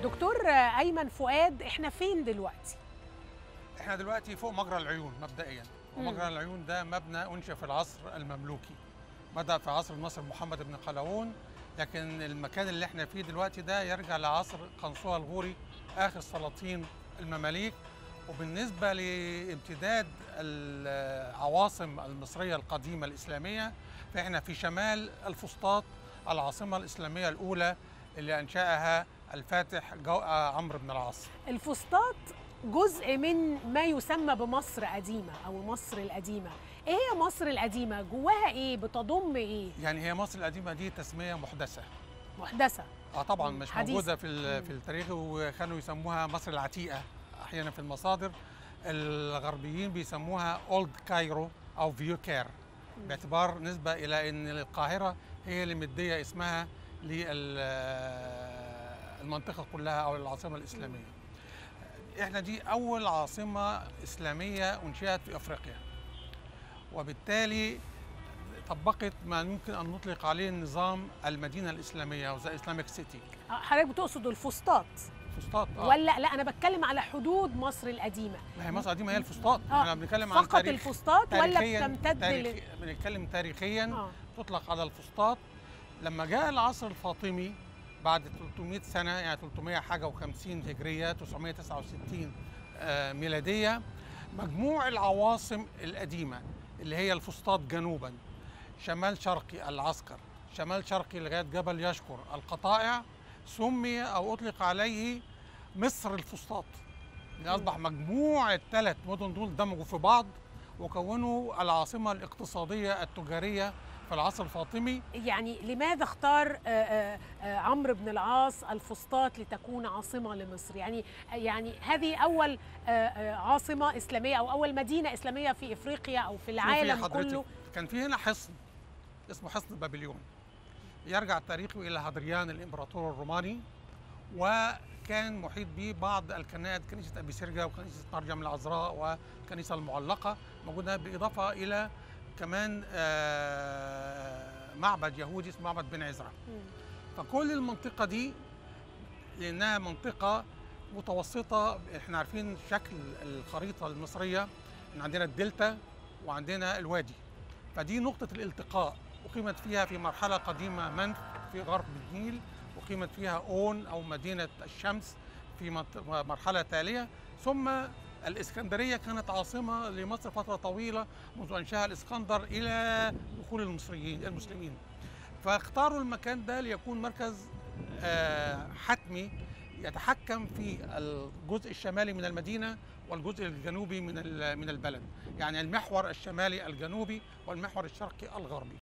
دكتور ايمن فؤاد احنا فين دلوقتي احنا دلوقتي فوق مجرى العيون مبدئيا ومجرى العيون ده مبنى انشئ في العصر المملوكي بدا في عصر الناصر محمد بن قلاوون لكن المكان اللي احنا فيه دلوقتي ده يرجع لعصر قنصوة الغوري اخر سلاطين المماليك وبالنسبه لامتداد العواصم المصريه القديمه الاسلاميه فاحنا في شمال الفسطاط العاصمه الاسلاميه الاولى اللي انشاها الفاتح عمرو بن العاص الفسطاط جزء من ما يسمى بمصر قديمة أو مصر القديمة إيه هي مصر القديمة؟ جواها إيه؟ بتضم إيه؟ يعني هي مصر القديمه دي تسميه محدثه محدثة اه طبعا مش حديثة. موجوده في ال- في التاريخ وكانوا يسموها مصر العتيقه احيانا في المصادر الغربيين بيسموها اولد كايرو او فيو كير باعتبار نسبه الى ان القاهره هي اللي مديه اسمها للمنطقه كلها او العاصمه الاسلاميه احنا دي اول عاصمه اسلاميه انشئت في افريقيا وبالتالي طبقت ما يمكن ان نطلق عليه النظام المدينه الاسلاميه او ذا اسلامك سيتي آه، حضرتك بتقصد الفسطاط فسطاط اه ولا لا أنا بتكلم على حدود مصر القديمة ما هي مصر القديمه هي الفسطاط آه، احنا بنتكلم عن فقط تاريخ الفسطاط ولا تاريخياً- بتمتد تاريخ لل... بنتكلم تاريخيا آه. تطلق على الفسطاط لما جاء العصر الفاطمي بعد 300 سنه يعني 300 حاجه و50 هجريه 969 آه، ميلاديه مجموع العواصم القديمه اللي هي الفسطاط جنوبا شمال شرقي العسكر شمال شرقي لغايه جبل يشكر القطائع سمي او اطلق عليه مصر الفسطاط يعني اصبح مجموع الثلاث مدن دول دمجوا في بعض وكونوا العاصمه الاقتصاديه التجاريه في العصر الفاطمي يعني لماذا اختار آه، آه، آه، عمرو بن العاص الفسطاط لتكون عاصمة لمصر يعني يعني هذه أول آه، آه، عاصمة إسلامية أو أول مدينة إسلامية في إفريقيا أو في شوفي العالم حضرتك، كله كان في هنا حصن اسمه حصن بابليون يرجع تاريخه الى هادريان الامبراطور الروماني وكان محيط به بعض الكنائس كنيسه ابي سرجه وكنيسه مريم العذراء والكنيسه المعلقه موجوده بالاضافه الى كمان آه، معبد يهودي اسمه معبد بن عزرا مم. فكل المنطقة دي لأنها منطقة متوسطة احنا عارفين شكل الخريطة المصرية ان عندنا الدلتا وعندنا الوادي فدي نقطة الالتقاء أقيمت فيها في مرحلة قديمة منف في غرب النيل أقيمت فيها أون أو مدينة الشمس في منط- مرحلة تالية ثم الإسكندرية كانت عاصمة لمصر فترة طويلة منذ أنشاها الإسكندر إلى دخول المصريين المسلمين فاختاروا المكان ده ليكون مركز آه، حتمي يتحكم في الجزء الشمالي من المدينه والجزء الجنوبي من ال- من البلد يعني المحور الشمالي الجنوبي والمحور الشرقي الغربي